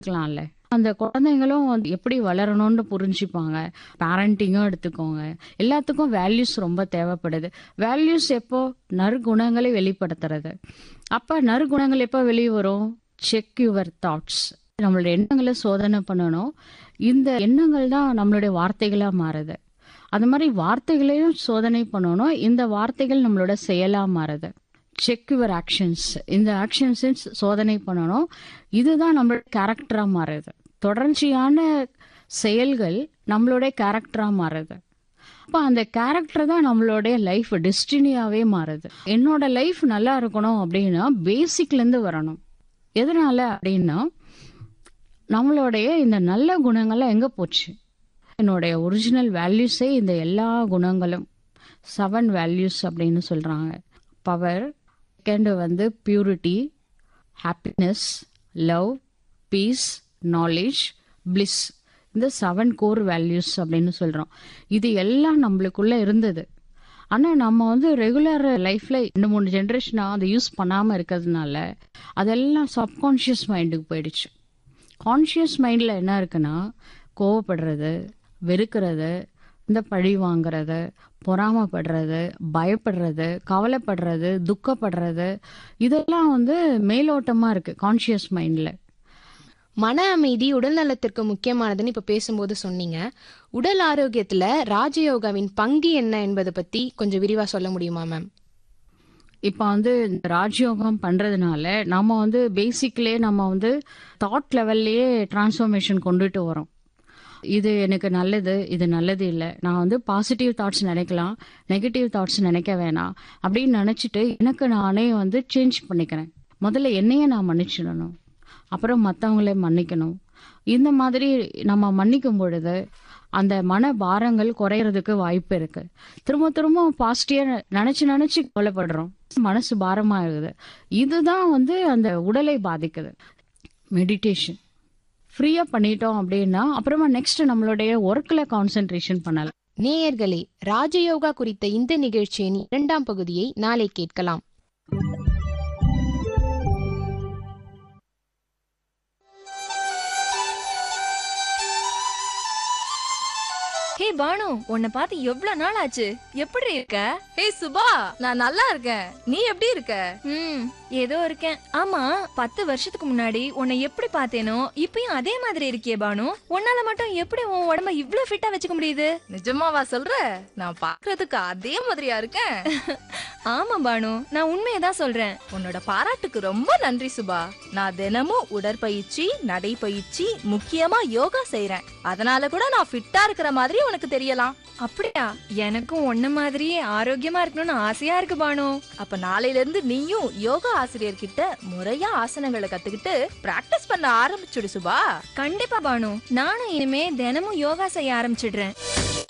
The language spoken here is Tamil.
இருக்கலாம்ல அந்த குழந்தைங்களும் வந்து எப்படி வளரணும்னு புரிஞ்சுப்பாங்க பேரண்டிங்கும் எடுத்துக்கோங்க எல்லாத்துக்கும் வேல்யூஸ் ரொம்ப தேவைப்படுது வேல்யூஸ் எப்போ நற்குணங்களை வெளிப்படுத்துறது அப்ப நற்குணங்கள் எப்போ வெளியே வரும் செக் யுவர் தாட்ஸ் நம்மளோட எண்ணங்களை சோதனை பண்ணணும் இந்த எண்ணங்கள் தான் நம்மளுடைய வார்த்தைகளா மாறுது அது மாதிரி வார்த்தைகளையும் சோதனை பண்ணணும் இந்த வார்த்தைகள் நம்மளோட செயலா மாறுது செக் யுவர் ஆக்ஷன்ஸ் இந்த ஆக்ஷன்ஸ் சோதனை பண்ணணும் இதுதான் நம்மளோட கேரக்டரா மாறுது தொடர்ச்சியான செயல்கள் நம்மளுடைய கேரக்டரா மாறுது அப்போ அந்த கேரக்டர் தான் நம்மளுடைய லைஃப் டெஸ்டினியாவே மாறுது என்னோட லைஃப் நல்லா இருக்கணும் அப்படின்னா பேசிக்லேருந்து வரணும் எதனால அப்படின்னா நம்மளுடைய இந்த நல்ல குணங்கள்லாம் எங்கே போச்சு என்னுடைய ஒரிஜினல் வேல்யூஸே இந்த எல்லா குணங்களும் செவன் வேல்யூஸ் அப்படின்னு சொல்கிறாங்க பவர் செகண்டு வந்து purity happiness love peace knowledge bliss இந்த செவன் கோர் வேல்யூஸ் அப்படின்னு சொல்கிறோம் இது எல்லாம் நம்மளுக்குள்ள இருந்தது ஆனால் நம்ம வந்து ரெகுலர் லைஃப்பில் ரெண்டு மூணு ஜென்ரேஷனாக அதை யூஸ் பண்ணாமல் இருக்கிறதுனால அதெல்லாம் சப்கான்ஷியஸ் மைண்டுக்கு போயிடுச்சு கான்ஷியஸ் மைண்டில் என்ன இருக்குன்னா கோவப்படுறது வெறுக்கிறது இந்த பழி வாங்குறது பொறாமப்படுறது பயப்படுறது கவலைப்படுறது துக்கப்படுறது இதெல்லாம் வந்து மேலோட்டமாக இருக்குது கான்ஷியஸ் மைண்டில் மன அமைதி உடல் நலத்திற்கு முக்கியமானதுன்னு இப்ப பேசும்போது சொன்னீங்க உடல் ஆரோக்கியத்துல ராஜயோகாவின் பங்கு என்ன என்பதை பத்தி கொஞ்சம் விரிவா சொல்ல முடியுமா மேம் இப்போ வந்து இந்த ராஜயோகம் பண்றதுனால நம்ம வந்து பேசிக்லேயே நம்ம வந்து தாட் லெவல்லையே டிரான்ஸ்ஃபர்மேஷன் கொண்டுட்டு வரோம் இது எனக்கு நல்லது இது நல்லது இல்லை நான் வந்து பாசிட்டிவ் தாட்ஸ் நினைக்கலாம் நெகட்டிவ் தாட்ஸ் நினைக்க வேணாம் அப்படின்னு நினச்சிட்டு எனக்கு நானே வந்து சேஞ்ச் பண்ணிக்கிறேன் முதல்ல என்னையே நான் மன்னிச்சிடணும் அப்புறம் மற்றவங்களே மன்னிக்கணும் இந்த மாதிரி நம்ம மன்னிக்கும் பொழுது அந்த மன பாரங்கள் குறையறதுக்கு வாய்ப்பு இருக்கு திரும்ப திரும்ப பாசிட்டிவா நினைச்சு நினைச்சு கவலைப்படுறோம் மனசு பாரமாகுது இதுதான் வந்து அந்த உடலை பாதிக்குது மெடிடேஷன் ஃப்ரீயா பண்ணிட்டோம் அப்படின்னா அப்புறமா நெக்ஸ்ட் நம்மளுடைய ஒர்க்ல கான்சென்ட்ரேஷன் பண்ணலாம் நேயர்களே ராஜயோகா குறித்த இந்த நிகழ்ச்சியின் இரண்டாம் பகுதியை நாளை கேட்கலாம் ஹே பானு உன்னை பார்த்து எவ்வளவு நாள் ஆச்சு எப்படி இருக்க ஹே சுபா நான் நல்லா இருக்கேன் நீ எப்படி இருக்க ம் ஏதோ இருக்கேன் ஆமா பத்து வருஷத்துக்கு முன்னாடி உன்னை எப்படி பார்த்தேனோ இப்பயும் அதே மாதிரி இருக்கியே பானு உன்னால மட்டும் எப்படி உன் உடம்ப இவ்ளோ ஃபிட்டா வச்சுக்க முடியுது நிஜமாவா சொல்ற நான் பாக்குறதுக்கு அதே மாதிரியா இருக்கேன் ஆமா பானு நான் உண்மையை தான் சொல்றேன் உன்னோட பாராட்டுக்கு ரொம்ப நன்றி சுபா நான் தினமும் உடற்பயிற்சி நடைப்பயிற்சி முக்கியமா யோகா செய்றேன் அதனால கூட நான் ஃபிட்டா இருக்கிற மாதிரி உனக்கு தெரியலாம் அப்படியா எனக்கும் உன்ன மாதிரியே ஆரோக்கியமா இருக்கணும்னு ஆசையா இருக்கு பானு அப்ப நாளையில இருந்து நீயும் யோகா ஆசிரியர் கிட்ட முறையா ஆசனங்களை கத்துக்கிட்டு பிராக்டிஸ் பண்ண ஆரம்பிச்சுடு சுபா கண்டிப்பா பானு நானும் இனிமே தினமும் யோகா செய்ய ஆரம்பிச்சிடுறேன்